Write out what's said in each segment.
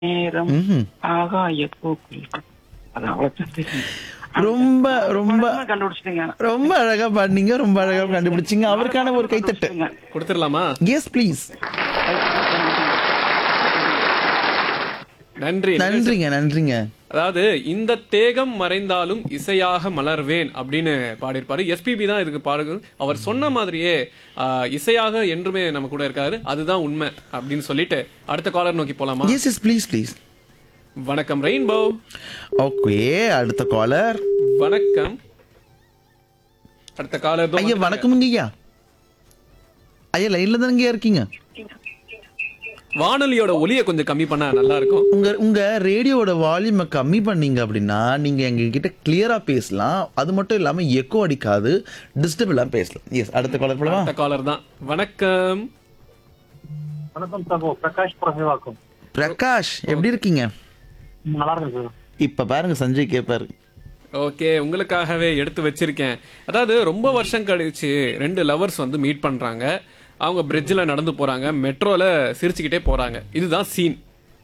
நேரம் ம்ஹும். ஆகாய பூக்கள் அது அவ்வளவுதான் தெரியும். ரொம்ப ரொம்ப படமா கண்டுபிடிச்சிட்டீங்க ரொம்ப அழகா பாடினீங்க ரொம்ப அழகா கண்டுபிடிச்சீங்க அவருக்கான ஒரு கைத்தட்டு கொடுத்துடலாமா எஸ் ப்ளீஸ் நன்றி நன்றிங்க நன்றிங்க அதாவது இந்த தேகம் மறைந்தாலும் இசையாக மலர்வேன் அப்படின்னு பாடியிருப்பாரு எஸ்பிபி தான் இதுக்கு பாடுகள் அவர் சொன்ன மாதிரியே ஆஹ், இசையாக என்றுமே நம்ம கூட இருக்காரு அதுதான் உண்மை அப்படின்னு சொல்லிட்டு அடுத்த காலர் நோக்கி போலாமா எஸ் எஸ் ப்ளீஸ் ப்ளீஸ் வணக்கம் ரெயின்போ ஓகே அடுத்த காலர் வணக்கம் அடுத்த காலர் ஐயா வணக்கமுங்க ஐயா ஐயா லைன்ல தானங்க இருக்கீங்க வானொலியோட ஒலியை கொஞ்சம் கம்மி பண்ணா நல்லா இருக்கும் உங்க உங்க ரேடியோவோட வால்யூமை கம்மி பண்ணீங்க அப்படின்னா நீங்க எங்க கிட்ட கிளியரா பேசலாம் அது மட்டும் இல்லாம எக்கோ அடிக்காது டிஸ்டர்ப் இல்லாம பேசலாம் எஸ் அடுத்த காலர் போலவா அடுத்த காலர் தான் வணக்கம் வணக்கம் சகோ பிரகாஷ் பிரசேவாக்கம் பிரகாஷ் எப்படி இருக்கீங்க நல்லா இருக்கு சார் இப்ப பாருங்க சஞ்சய் கேப்பாரு ஓகே உங்களுக்காகவே எடுத்து வச்சிருக்கேன் அதாவது ரொம்ப வருஷம் கழிச்சு ரெண்டு லவர்ஸ் வந்து மீட் பண்றாங்க அவங்க பிரிட்ஜில் நடந்து போறாங்க மெட்ரோல சிரிச்சுக்கிட்டே போறாங்க இதுதான் சீன்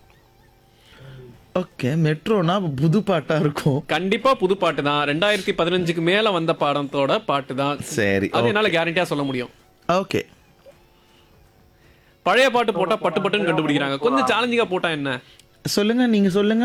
ஓகே மெட்ரோனா புது பாட்டா இருக்கும் கண்டிப்பா புது பாட்டு தான் ரெண்டாயிரத்தி பதினஞ்சுக்கு மேல வந்த பாடத்தோட பாட்டு தான் சரி அது என்னால கேரண்டியா சொல்ல முடியும் ஓகே பழைய பாட்டு போட்டா பட்டு பட்டுன்னு கண்டுபிடிக்கிறாங்க கொஞ்சம் சேலஞ்சிங்கா போட்டா என்ன சொல்லுங்க நீங்க சொல்லுங்க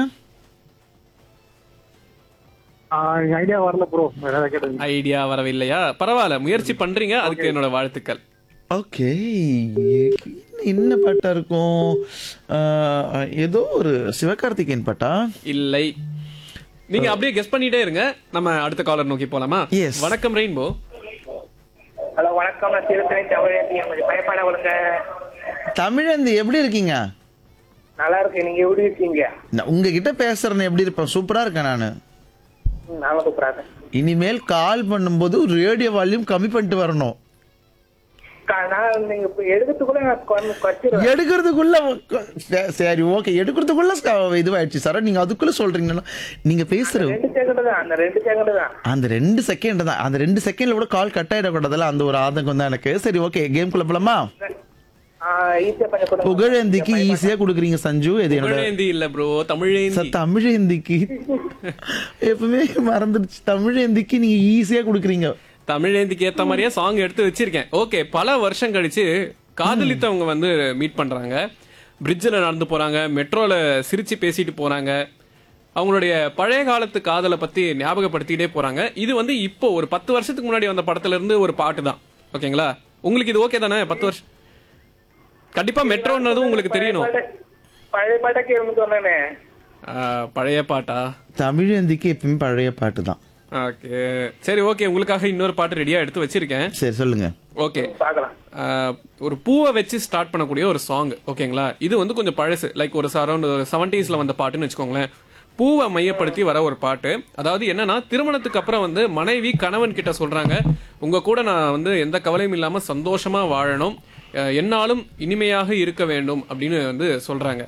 ஐடியா வரல ப்ரோ ஏதாவது கேட்டது ஐடியா வரவில்லையா பரவாயில்ல முயற்சி பண்றீங்க அதுக்கு என்னோட வாழ்த்துக்கள் ஓகே என்ன பாட்டா இருக்கும் ஆஹ், ஏதோ ஒரு சிவகார்த்திகேயன் பாட்டா இல்லை நீங்க அப்படியே கெஸ் பண்ணிட்டே இருங்க நம்ம அடுத்த காலர் நோக்கி போலாமா Yes. வணக்கம் ரெயின்போ ஹலோ வணக்கம் நான் திருத்தணி தமிழ் கொஞ்சம் பயப்பட கொடுங்க தமிழந்தி எப்படி இருக்கீங்க நல்லா இருக்கு நீங்க எப்படி இருக்கீங்க நான் உங்ககிட்ட பேசுறேன்னு எப்படி இருப்பேன் சூப்பரா இருக்கேன் நான் ம், நானும் சூப்பராக இனிமேல் கால் பண்ணும்போது ரேடியோ வால்யூம் கம்மி பண்ணிட்டு வரணும் நான் நீங்க இப்ப எடுக்கிறதுக்குள்ள நான் கொண்டு வச்சிருவேன் எடுக்கிறதுக்குள்ள சே- சரி ஓகே எடுக்கிறதுக்குள்ள ஸ்க- இதுவாயிடுச்சு சார் நீங்க அதுக்குள்ள சொல்றீங்கன்னா நீங்க பேசுற ரெண்டு செகண்ட் தான் அந்த ரெண்டு செகண்ட் தான் அந்த ரெண்டு செகண்ட் தான் அந்த ரெண்டு செகண்ட்ல கூட கால் கட் ஆயிடக்கூடாதுல அந்த ஒரு ஆதங்கம் தான் எனக்கு சரி ஓகே கேம் குள்ள போலாமா ஈஸியா பண்ணி கொடுங்க புகழேந்திக்கு ஈஸியா கொடுக்குறீங்க சஞ்சு இது என்னோட தமிழேந்தி இல்ல ப்ரோ தமிழேந்தி சார் தமிழேந்திக்கு எப்பவுமே மறந்துடுச்சு தமிழேந்திக்கு நீங்க ஈஸியா கொடுக்குறீங்க தமிழேந்திக்கு ஏத்த மாதிரியே சாங் எடுத்து வச்சிருக்கேன் ஓகே பல வருஷம் கழிச்சு காதலித்தவங்க வந்து மீட் பண்றாங்க பிரிட்ஜில் நடந்து போறாங்க மெட்ரோல சிரிச்சு பேசிட்டு போறாங்க அவங்களுடைய பழைய காலத்து காதலை பத்தி ஞாபகப்படுத்திட்டே போறாங்க இது வந்து இப்போ ஒரு பத்து வருஷத்துக்கு முன்னாடி வந்த படத்துல இருந்து ஒரு பாட்டு தான் ஓகேங்களா உங்களுக்கு இது ஓகே தானே பத்து வருஷம் கண்டிப்பா மெட்ரோன்னதும் உங்களுக்கு தெரியணும் பழைய பாட்டக்கு இருந்து சொன்னேனே ஆஹ், பழைய பாட்டா தமிழேந்திக்கு எப்பவுமே பழைய பாட்டு தான் ஓகே சரி ஓகே உங்களுக்காக இன்னொரு பாட்டு ரெடியா எடுத்து வச்சிருக்கேன் சரி சொல்லுங்க ஓகே பார்க்கலாம் ஆஹ் ஒரு பூவை வச்சு ஸ்டார்ட் பண்ணக்கூடிய ஒரு சாங் ஓகேங்களா இது வந்து கொஞ்சம் பழசு லைக் ஒரு அரௌண்ட் ஒரு செவன்டீஸ்ல வந்த பாட்டுன்னு வச்சுக்கோங்களேன் பூவை மையப்படுத்தி வர ஒரு பாட்டு அதாவது என்னன்னா திருமணத்துக்கு அப்புறம் வந்து மனைவி கணவன் கிட்ட சொல்றாங்க உங்க கூட நான் வந்து எந்த கவலையும் இல்லாம சந்தோஷமா வாழணும் அஹ் என்னாலும் இனிமையாக இருக்க வேண்டும் அப்படின்னு வந்து சொல்றாங்க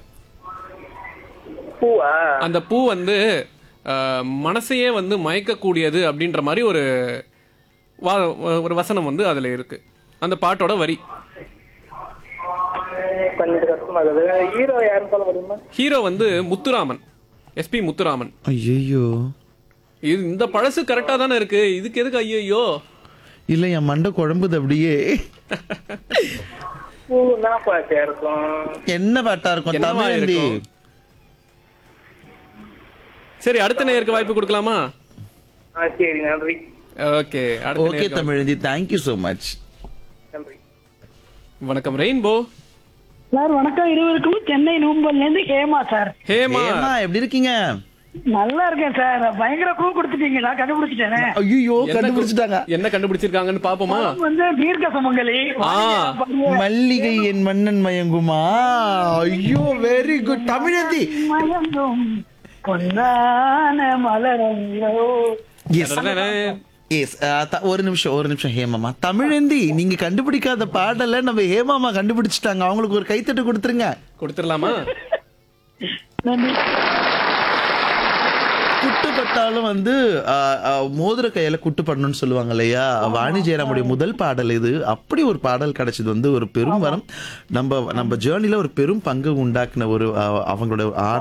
பூவா அந்த பூ வந்து அஹ், மனசையே வந்து மயக்கக்கூடியது அப்படின்ற மாதிரி ஒரு வா- ஒரு வசனம் வந்து அதுல இருக்கு அந்த பாட்டோட வரி கொஞ்சம் கஷ்டமாகுது ஹீரோ யாருன்னு சொல்ல முடியுமா ஹீரோ வந்து முத்துராமன் எஸ்பி முத்துராமன் ஐயோ இது இந்த பழசு கரெக்டா தானே இருக்கு இதுக்கு எதுக்கு ஐயோ இல்ல என் மண்டை குழம்புது அப்படியே பூனா பாட்டா இருக்கும் என்ன பாட்டா இருக்கும் என்னவா தமிழேந்தி இருக்கும்? சரி அடுத்த நேருக்கு வாய்ப்பு கொடுக்கலாமா ஆ சரி நன்றி ஓகே அடுத்த ஓகே நேயருக்கு தமிழேந்தி தேங்க்யூ so மச் நன்றி வாய்ப்பு. வணக்கம் ரெயின்போ சார் வணக்கம் இருவருக்கும் சென்னை நூம்பல்ல இருந்து ஹேமா சார் ஹேமா ஏமா எப்படி இருக்கீங்க நல்லா இருக்கேன் சார் பயங்கர கூ கொடுத்துட்டீங்க நான் கண்டுபிடிச்சிட்டேனே ஐயோ என்ன கண்டுபிடிச்சிட்டாங்க என்ன கண்டுபிடிச்சிருக்காங்கன்னு பாப்போமா வந்து தீர்க்க சுமங்கலி ஆ. மல்லிகை என் மன்னன் மயங்குமா ஐயோ வெரி குட் தமிழந்தி மயங்கும் பொன்னான மலரங்கோ எஸ் எஸ் ஒரு நிமிஷம் ஒரு நிமிஷம் ஹேமாமா தமிழந்தி நீங்க கண்டுபிடிக்காத பாடல நம்ம ஹேமாமா கண்டுபிடிச்சிட்டாங்க அவங்களுக்கு ஒரு கைத்தட்டு கொடுத்துருங்க கொடுத்துடலாமா நன்றி குட்டு பட்டாலும் வந்து ஆ, ஆ, மோதிர கையில குட்டு பண்ணணும்னு சொல்லுவாங்க இல்லையா வாணி ஜெயராமுடைய முதல் பாடல் இது அப்படி ஒரு பாடல் கிடைச்சது வந்து ஒரு பெரும் வரம் நம்ம நம்ம ஜேர்னில ஒரு பெரும் பங்கு உண்டாக்குன ஒரு ஆ, அவங்களோட ஆரம்ப